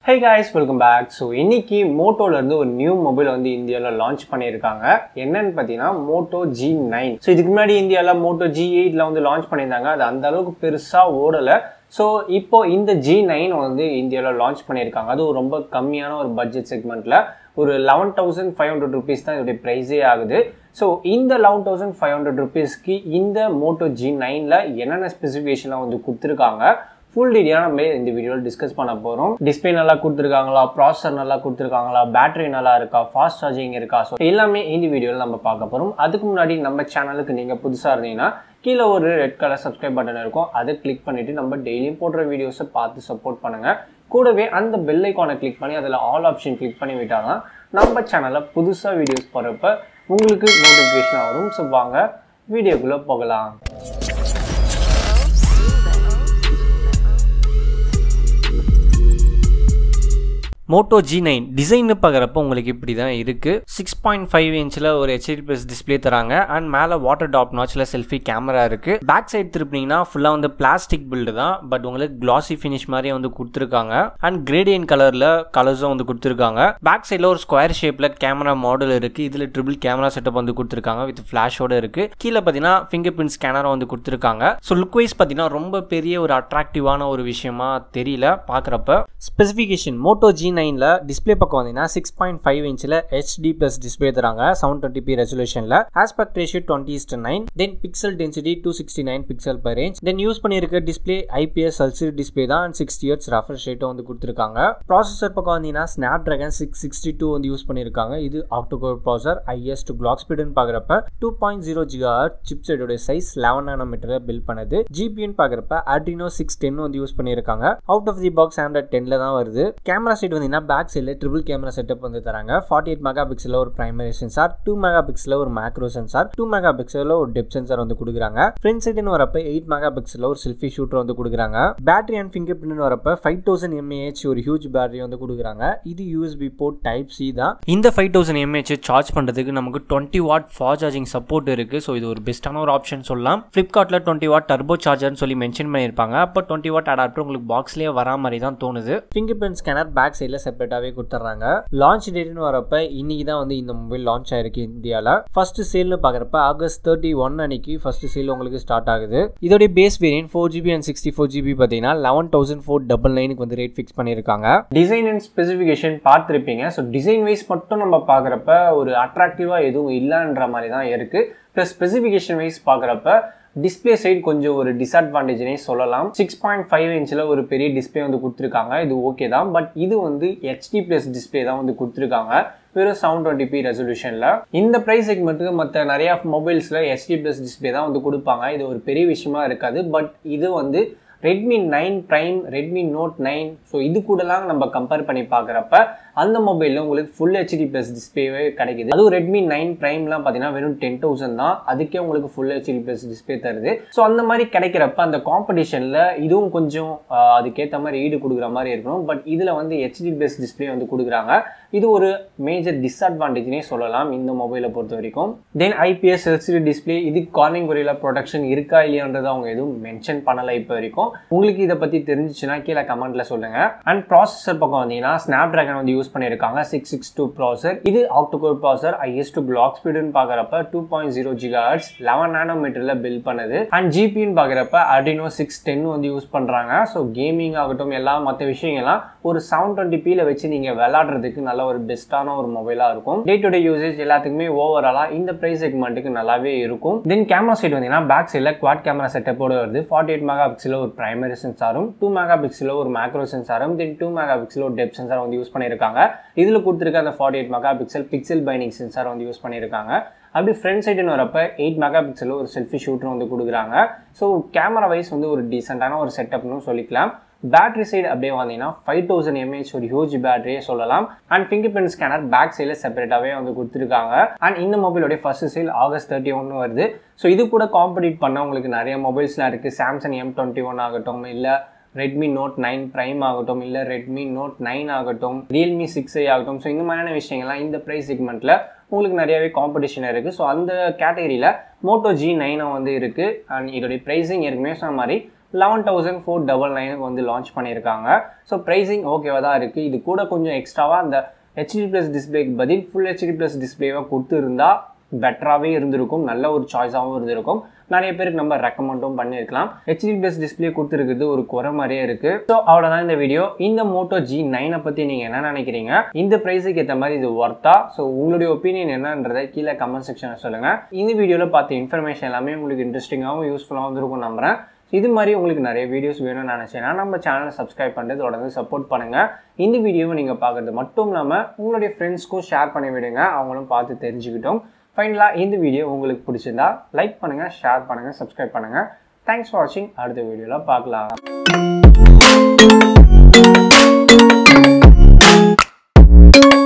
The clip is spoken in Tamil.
ஹே guys வெல்கம் பேக் ஸோ இன்னைக்கு மோட்டோல இருந்து ஒரு நியூ மொபைல் வந்து இந்தியாவில் லான்ச் பண்ணியிருக்காங்க என்னன்னு பார்த்தீங்கன்னா மோட்டோ ஜி நைன் ஸோ இதுக்கு முன்னாடி இந்தியாவில் மோட்டோ ஜி எயிட்ல வந்து லான்ச் பண்ணியிருந்தாங்க அது அந்த அளவுக்கு பெருசாக ஓடலை ஸோ இப்போ இந்த ஜி நைன் வந்து இந்தியாவில் லான்ச் பண்ணியிருக்காங்க அதுவும் ரொம்ப கம்மியான ஒரு பட்ஜெட் செக்மெண்ட்டில் ஒரு eleven thousand five hundred rupees தான் இதோடைய ப்ரைஸே ஆகுது ஸோ இந்த லெவன் தௌசண்ட் ஃபைவ் ஹண்ட்ரட் ருபீஸ்க்கு இந்த மோட்டோ ஜி நைனில் என்னென்ன ஸ்பெசிஃபிகேஷன்லாம் வந்து கொடுத்துருக்காங்க ஃபுல் டீட்டெயிலாக நம்ம இந்த வீடியோவில் டிஸ்கஸ் பண்ண போகிறோம் டிஸ்பிளே நல்லா கொடுத்துருக்காங்களா ப்ராசஸர் நல்லா கொடுத்துருக்காங்களா பேட்டரி நல்லா இருக்கா ஃபாஸ்ட் சார்ஜிங் இருக்கா ஸோ எல்லாமே இந்த வீடியோவில் நம்ம பார்க்க போகிறோம் அதுக்கு முன்னாடி நம்ம சேனலுக்கு நீங்கள் புதுசாக இருந்தீங்கன்னா கீழே ஒரு ரெட் கலர் சப்ஸ்கிரைப் பட்டன் இருக்கும் அதை கிளிக் பண்ணிவிட்டு நம்ம டெய்லியும் போடுற வீடியோஸை பார்த்து சப்போர்ட் பண்ணுங்கள் கூடவே அந்த பெல் ஐக்கானை கிளிக் பண்ணி அதில் ஆல் ஆப்ஷன் கிளிக் பண்ணி விட்டால் தான் நம்ம சேனலில் புதுசாக வீடியோஸ் போடுறப்ப உங்களுக்கு நோட்டிஃபிகேஷன் வரும் ஸோ வாங்க வீடியோக்குள்ளே போகலாம் மோட்டோ ஜி நைன் டிசைன்னு பார்க்குறப்ப உங்களுக்கு இப்படி தான் இருக்குது சிக்ஸ் பாயிண்ட் ஃபைவ் இன்ச்சில் ஒரு ஹெச்டி ப்ளஸ் டிஸ்பிளே தராங்க அண்ட் மேலே வாட்டர் டாப் நாச்சில் செல்ஃபி கேமரா இருக்குது பேக் சைடு திருப்பினீங்கன்னா ஃபுல்லாக வந்து பிளாஸ்டிக் பில்டு தான் பட் உங்களுக்கு கிளாசி ஃபினிஷ் மாதிரியே வந்து கொடுத்துருக்காங்க அண்ட் கிரேடியன் கலரில் கலர்ஸும் வந்து கொடுத்துருக்காங்க பேக் சைடில் ஒரு ஸ்கொயர் ஷேப்பில் கேமரா மாடல் இருக்குது இதில் ட்ரிபிள் கேமரா செட்டப் வந்து கொடுத்துருக்காங்க வித் ஃப்ளாஷோட இருக்குது கீழே பார்த்தீங்கன்னா ஃபிங்கர் பிரிண்ட் ஸ்கேனரும் வந்து கொடுத்துருக்காங்க ஸோ லுக் வைஸ் பார்த்தீங்கன்னா ரொம்ப பெரிய ஒரு அட்ராக்டிவான ஒரு விஷயமா தெரியல பார்க்குறப்ப ஸ்பெசிஃபிகேஷன் மோட்டோ ஜி நைனில் டிஸ்பிளே பக்கம் வந்தீங்கன்னா சிக்ஸ் பாயிண்ட் ஃபைவ் இன்ச்சில் ஹெச்டி ப்ளஸ் டிஸ்பிளே தராங்க செவன் டுவெண்ட்டி பி ரெசல்யூஷனில் aspect ratio twenty is to nine then pixel density two sixty nine pixel per range then use பண்ணியிருக்க டிஸ்பிளே ஐபிஎஸ் எல்சிடி டிஸ்பிளே தான் அண்ட் சிக்ஸ்டி இயர்ஸ் ரெஃப்ரெஷ் ரேட்டும் வந்து கொடுத்துருக்காங்க ப்ராசஸர் பக்கம் வந்தீங்கன்னா Snapdragon six sixty two வந்து யூஸ் பண்ணியிருக்காங்க இது octa core processor is two clock ஸ்பீடுன்னு பார்க்குறப்ப two point zero giga chip செட்டோட சைஸ் லெவன் நானோமீட்டரில் பில்ட் பண்ணுது ஜிபின்னு பார்க்குறப்ப ஆர்டினோ சிக்ஸ் டென் வந்து யூஸ் பண்ணியிருக்காங்க out of the box Android டென்ல தான் வருது கேமரா சைட் வந்தீங்கன்னா பேக் சைடில் ட்ரிபிள் கேமரா செட்டப் வந்து தராங்க ஃபார்ட்டி எயிட் மெகா பிக்சலில் ஒரு பிரைமரி சென்சார் டூ மெகா பிக்சலில் ஒரு மேக்ரோ சென்சார் டூ மெகா பிக்சலில் ஒரு டெப் சென்சார் வந்து கொடுக்குறாங்க ஃப்ரண்ட் சைடுன்னு வரப்ப எயிட் மெகா பிக்சலில் ஒரு செல்ஃபி ஷூட்டர் வந்து கொடுக்குறாங்க பேட்டரி அண்ட் ஃபிங்கர் பிரிண்ட் வரப்ப ஃபைவ் தௌசண்ட் எம்ஏஹெச் ஒரு ஹியூஜ் பேட்டரி வந்து கொடுக்குறாங்க இது யூஎஸ்பி போர்ட் டைப் சி தான் இந்த ஃபைவ் தௌசண்ட் எம்ஏஹெச் சார்ஜ் பண்ணுறதுக்கு நமக்கு twenty watt fast charging support இருக்குது ஸோ இது ஒரு பெஸ்ட்டான ஒரு ஆப்ஷன் சொல்லலாம் ஃப்ளிப்கார்ட்டில் டுவெண்ட்டி வாட் டர்போ சார்ஜர்னு சொல்லி மென்ஷன் பண்ணியிருப்பாங்க அப்போ டுவெண்ட்டி வாட் அடாப்டர் உங்களுக்கு பாக்ஸ்லேயே வரா மாதிரி தான் தோணுது ஃபிங்கர் பிரிண்ட் ஸ்கேனர் பேக் சைடில் செப்பரேட்டாகவே கொடுத்துட்றாங்க லான்ச் டேட்னு வரப்ப இன்னைக்கு தான் வந்து இந்த மொபைல் லான்ச் ஆயிருக்கு இந்தியாவில் ஃபர்ஸ்ட் சேல்னு பார்க்குறப்ப ஆகஸ்ட் தேர்ட்டி ஒன் அன்னைக்கு ஃபர்ஸ்ட் சேல் உங்களுக்கு ஸ்டார்ட் ஆகுது இதோடைய base variant four GB and sixty four GB பார்த்தீங்கன்னா லெவன் தௌசண்ட் ஃபோர் டபுள் நைனுக்கு வந்து ரேட் ஃபிக்ஸ் பண்ணியிருக்காங்க டிசைன் அண்ட் ஸ்பெசிஃபிகேஷன் பார்த்துருப்பீங்க ஸோ டிசைன் வைஸ் மட்டும் நம்ம பார்க்குறப்ப ஒரு அட்ராக்டிவாக எதுவும் இல்லைன்ற மாதிரி தான் இருக்குது ப்ளஸ் ஸ்பெசிஃபிகேஷன் வைஸ் பார்க்குறப்ப டிஸ்பிளே சைடு கொஞ்சம் ஒரு டிஸ்அட்வான்டேஜ்னே சொல்லலாம் சிக்ஸ் பாயிண்ட் ஃபைவ் இன்ச்சில் ஒரு பெரிய டிஸ்பிளே வந்து கொடுத்துருக்காங்க இது ஓகே தான் பட் இது வந்து ஹெச்டி ப்ளஸ் டிஸ்பிளே தான் வந்து கொடுத்துருக்காங்க வெறும் செவன் டுவெண்ட்டி பி ரெசல்யூஷனில் இந்த ப்ரைஸ் செக்மெண்ட்டுக்கு மற்ற நிறையா மொபைல்ஸில் ஹெச்டி ப்ளஸ் டிஸ்பிளே தான் வந்து கொடுப்பாங்க இது ஒரு பெரிய விஷயமா இருக்காது பட் இது வந்து Redmi nine prime Redmi note nine so இது கூடலாம் நம்ம கம்பேர் பண்ணி பார்க்குறப்ப அந்த மொபைலில் உங்களுக்கு ஃபுல் ஹெச்டி ப்ளஸ் டிஸ்பிளேவே கிடைக்குது அதுவும் ரெட்மி நைன் ப்ரைம்லாம் பார்த்தீங்கன்னா வெறும் டென் தௌசண்ட் தான் அதுக்கே உங்களுக்கு ஃபுல் ஹெச்டி ப்ளஸ் டிஸ்பிளே தருது ஸோ அந்த மாதிரி கிடைக்கிறப்ப அந்த காம்படிஷனில் இதுவும் கொஞ்சம் அதுக்கேற்ற மாதிரி ஈடு கொடுக்குற மாதிரி இருக்கணும் பட் இதில் வந்து ஹெச்டி ப்ளஸ் டிஸ்பிளே வந்து கொடுக்குறாங்க இது ஒரு மேஜர் டிஸ்அட்வான்டேஜ்னே சொல்லலாம் இந்த மொபைலை பொறுத்த வரைக்கும் தென் ஐபிஎஸ் எல்சிடி டிஸ்பிளே இது கார்னிங் கொரியில ப்ரொடக்ஷன் இருக்கா இல்லையான்றது அவங்க எதுவும் மென்ஷன் பண்ணலை இப்போ வரைக்கும் உங்களுக்கு இதை பற்றி தெரிஞ்சிச்சுன்னா கீழே கமெண்ட்ல சொல்லுங்க அண்ட் ப்ராசஸர் பக்கம் வந்தீங்கன்னா ஸ்னாப் ட்ராகன் வந்து யூஸ் பண்ணியிருக்காங்க சிக்ஸ் சிக்ஸ் டூ ப்ராசர் இது octa core processor is two clock ஸ்பீடுன்னு பார்க்குறப்ப two point zero giga hertz eleven நானோமீட்டரில் பில் பண்ணுது அண்ட் ஜிபின்னு பார்க்குறப்ப அடினோ சிக்ஸ் டென் வந்து யூஸ் பண்ணுறாங்க ஸோ கேமிங் ஆகட்டும் எல்லா மற்ற விஷயங்கள்லாம் ஒரு செவன் டுவெண்ட்டி பியில் வச்சு நீங்கள் விளாடுறதுக்கு நல்ல ஒரு பெஸ்ட்டான ஒரு மொபைலாக இருக்கும் டே டு டே யூசேஜ் எல்லாத்துக்குமே ஓவராலாக இந்த ப்ரைஸ் செக்மெண்ட்டுக்கு நல்லாவே இருக்கும் தென் கேமரா சைடு வந்தீங்கன்னா பேக் சைடில் குவாட் கேமரா செட்டப்போட வருது ஃபார்ட்டி எயிட் மெகா பிக்சலில் ஒரு பிரைமரி சென்சாரும் டூ மெகா பிக்சலில் ஒரு மேக்ரோ சென்சாரும் தென் டூ மெகா பிக்சலில் ஒரு டெப் சென்சார் வந்து யூஸ் பண்ணியிருக்காங்க இதில் கொடுத்துருக்க அந்த forty eight mega pixel pixel binning sensor வந்து யூஸ் பண்ணியிருக்காங்க அப்படி ஃப்ரண்ட் சைடுன்னு வரப்ப எயிட் மெகா பிக்சலில் ஒரு செல்ஃபி ஷூட்டரும் வந்து கொடுக்குறாங்க ஸோ கேமரா வைஸ் வந்து ஒரு டீசெண்டான ஒரு செட்டப்னு சொல்லிக்கலாம் பேட்டரி சைடு அப்படியே வந்தீங்கன்னா ஃபைவ் தௌசண்ட் எம்ஏஹெச் ஒரு ஹியூஜ் பேட்டரியே சொல்லலாம் and fingerprint scanner back சைடில் செப்பரேட்டாகவே வந்து கொடுத்துருக்காங்க அண்ட் இந்த மொபைலோடைய ஃபர்ஸ்ட் சேல் ஆகஸ்ட் தேர்ட்டி ஒன்று வருது ஸோ இது கூட காம்படிட் பண்ண உங்களுக்கு நிறைய மொபைல்ஸ்லாம் இருக்குது சாம்சங் எம் டுவெண்ட்டி ஒன் ஆகட்டும் இல்லை ரெட்மி நோட் நைன் ப்ரைம் ஆகட்டும் இல்லை ரெட்மி நோட் நைன் ஆகட்டும் ரியல்மி சிக்ஸ் ஐ ஆகட்டும் ஸோ இந்த மாதிரியான விஷயங்கள்லாம் இந்த ப்ரைஸ் செக்மெண்ட்டில் உங்களுக்கு நிறையவே காம்படிஷன் இருக்குது ஸோ அந்த கேட்டகரியில் மோட்டோ ஜி நைனும் வந்து இருக்குது அண்ட் இதோடைய ப்ரைஸிங் ஏற்கனவே சொன்ன மாதிரி லெவன் தௌசண்ட் ஃபோர் டபுள் நைனுக்கு வந்து லான்ச் பண்ணியிருக்காங்க ஸோ ப்ரைஸிங் ஓகேவா தான் இருக்குது இது கூட கொஞ்சம் எக்ஸ்ட்ராவாக அந்த ஹெச்டி ப்ளஸ் டிஸ்பிளேக்கு பதில் ஃபுல் ஹெச்டி ப்ளஸ் டிஸ்பிளேவாக கொடுத்துருந்தா பெட்டராகவே இருந்திருக்கும் நல்ல ஒரு சாய்ஸாகவும் இருந்திருக்கும் நிறைய பேருக்கு நம்ம ரெக்கமெண்டும் பண்ணியிருக்கலாம் ஹெச்டி ப்ளஸ் டிஸ்பிளே கொடுத்துருக்குது ஒரு குறை மாதிரியே இருக்கு ஸோ அவ்வளோதான் இந்த வீடியோ இந்த மோட்டோ ஜி நைனை பற்றி நீங்கள் என்ன நினைக்கிறீங்க இந்த ப்ரைஸுக்கு ஏற்ற மாதிரி இது ஒர்த்தா ஸோ உங்களுடைய ஒப்பீனியன் என்னன்றதை கீழே கமெண்ட் செக்ஷனில் சொல்லுங்கள் இந்த வீடியோவில் பார்த்த இன்ஃபர்மேஷன் எல்லாமே உங்களுக்கு இன்ட்ரெஸ்டிங்காகவும் யூஸ்ஃபுல்லாகவும் இருக்கும் நம்புறேன் இது மாதிரி உங்களுக்கு நிறைய வீடியோஸ் வேணும்னு நினச்சேன்னா நம்ம சேனலை சப்ஸ்கிரைப் பண்ணிட்டு தொடர்ந்து சப்போர்ட் பண்ணுங்கள் இந்த வீடியோவை நீங்கள் பார்க்குறது மட்டும் இல்லாமல் உங்களுடைய ஃப்ரெண்ட்ஸ்க்கும் ஷேர் பண்ணி விடுங்க அவங்களும் பார்த்து தெரிஞ்சுக்கிட்டோம் ஃபைனலாக இந்த வீடியோ உங்களுக்கு பிடிச்சிருந்தா லைக் பண்ணுங்கள் ஷேர் பண்ணுங்கள் சப்ஸ்கிரைப் பண்ணுங்கள் தேங்க்ஸ் ஃபார் வாட்சிங் அடுத்த வீடியோவில் பார்க்கலாம்